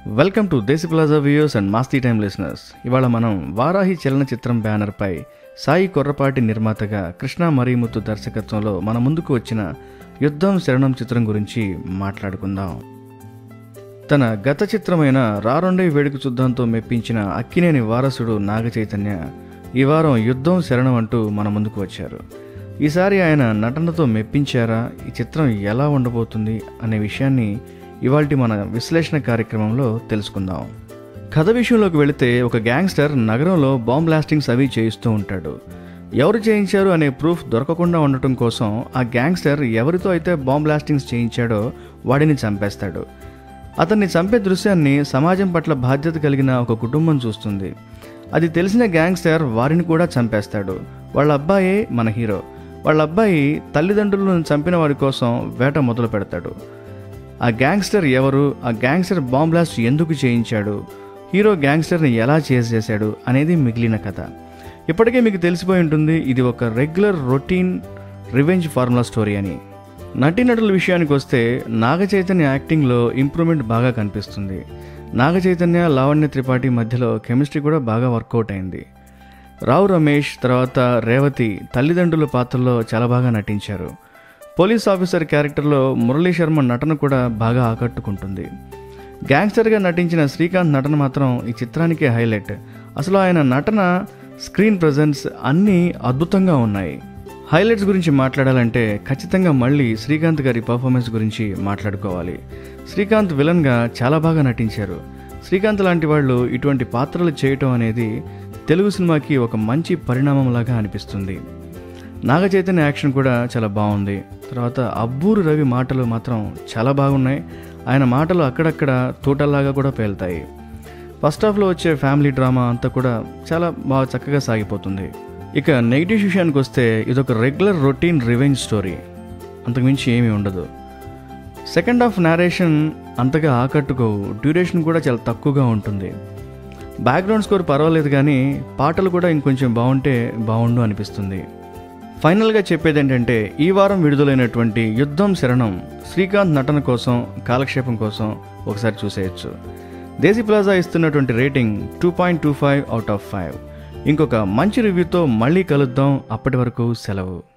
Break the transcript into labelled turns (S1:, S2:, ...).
S1: welcome to Desi plaza viewers and masti time listeners ఇవాళ మనం వారాహి చలనచిత్రం బ్యానర్పై సాయి కొర్రపాటి నిర్మాతగా కృష్ణ మరీముత్తు దర్శకత్వంలో మన ముందుకు వచ్చిన యుద్ధం శరణం చిత్రం గురించి మాట్లాడుకుందాం తన గత చిత్రమైన రారొండే వేడుక చూద్దాంతో మెప్పించిన అక్కినేని వారసుడు నాగ చైతన్య ఈ వారం యుద్ధం శరణం అంటూ మన ముందుకు వచ్చారు ఈసారి ఆయన నటనతో మెప్పించారా ఈ చిత్రం ఎలా ఉండబోతుంది అనే విషయాన్ని ఇవాల్టి మన విశ్లేషణ కార్యక్రమంలో తెలుసుకుందాం కథ విషయంలోకి వెళితే ఒక గ్యాంగ్స్టర్ నగరంలో బాంబ్ బ్లాస్టింగ్స్ అవి చేయిస్తూ ఉంటాడు ఎవరు చేయించారు అనే ప్రూఫ్ దొరకకుండా ఉండటం కోసం ఆ గ్యాంగ్స్టర్ ఎవరితో అయితే బాంబ్ బ్లాస్టింగ్స్ చేయించాడో వాడిని చంపేస్తాడు అతన్ని చంపే దృశ్యాన్ని సమాజం పట్ల బాధ్యత కలిగిన ఒక కుటుంబం చూస్తుంది అది తెలిసిన గ్యాంగ్స్టర్ వారిని కూడా చంపేస్తాడు వాళ్ళ అబ్బాయే మన హీరో వాళ్ళ అబ్బాయి తల్లిదండ్రులను చంపిన వారి కోసం వేట మొదలు పెడతాడు ఆ గ్యాంగ్స్టర్ ఎవరు ఆ గ్యాంగ్స్టర్ బాంబ్ బ్లాస్ట్ ఎందుకు చేయించాడు హీరో గ్యాంగ్స్టర్ని ఎలా చేజ్ చేశాడు అనేది మిగిలిన కథ ఇప్పటికే మీకు తెలిసిపోయి ఉంటుంది ఇది ఒక regular routine revenge formula story అని నటీనటుల విషయానికి వస్తే నాగ చైతన్య యాక్టింగ్లో ఇంప్రూవ్మెంట్ బాగా కనిపిస్తుంది నాగ చైతన్య లావణ్య త్రిపాఠి మధ్యలో కెమిస్ట్రీ కూడా బాగా వర్కౌట్ అయింది రావు రమేష్ తర్వాత రేవతి తల్లిదండ్రుల పాత్రలో చాలా బాగా నటించారు పోలీస్ ఆఫీసర్ క్యారెక్టర్లో మురళీ శర్మ నటన కూడా బాగా ఆకట్టుకుంటుంది గ్యాంగ్స్టర్గా నటించిన శ్రీకాంత్ నటన మాత్రం ఈ చిత్రానికి హైలైట్ అసలు ఆయన నటన స్క్రీన్ ప్రజెన్స్ అన్నీ అద్భుతంగా ఉన్నాయి హైలైట్స్ గురించి మాట్లాడాలంటే ఖచ్చితంగా మళ్ళీ శ్రీకాంత్ గారి పర్ఫార్మెన్స్ గురించి మాట్లాడుకోవాలి శ్రీకాంత్ విలన్గా చాలా బాగా నటించారు శ్రీకాంత్ లాంటి వాళ్ళు ఇటువంటి పాత్రలు చేయటం అనేది తెలుగు సినిమాకి ఒక మంచి పరిణామంలాగా అనిపిస్తుంది నాగ చైతన్య యాక్షన్ కూడా చాలా బాగుంది తర్వాత అబ్బూరు రవి మాటలు మాత్రం చాలా బాగున్నాయి ఆయన మాటలు అక్కడక్కడ తోటల్లాగా కూడా పేలుతాయి ఫస్ట్ హాఫ్లో వచ్చే ఫ్యామిలీ డ్రామా అంతా కూడా చాలా బాగా చక్కగా సాగిపోతుంది ఇక నెగిటివ్ విషయానికి వస్తే ఇదొక రెగ్యులర్ రొటీన్ రివెంజ్ స్టోరీ అంతకుమించి ఏమీ ఉండదు సెకండ్ హాఫ్ నేరేషన్ అంతగా ఆకట్టుకోవు డ్యూరేషన్ కూడా చాలా తక్కువగా ఉంటుంది బ్యాక్గ్రౌండ్ స్కోర్ పర్వాలేదు కానీ పాటలు కూడా ఇంకొంచెం బాగుంటే బాగుండు అనిపిస్తుంది ఫైనల్గా చెప్పేది ఏంటంటే ఈ వారం విడుదలైనటువంటి యుద్ధం శరణం శ్రీకాంత్ నటన కోసం కాలక్షేపం కోసం ఒకసారి చూసేయచ్చు దేశీ ప్లాజా ఇస్తున్నటువంటి rating two point two five out of five ఇంకొక మంచి రివ్యూతో మళ్ళీ కలుద్దాం అప్పటి వరకు సెలవు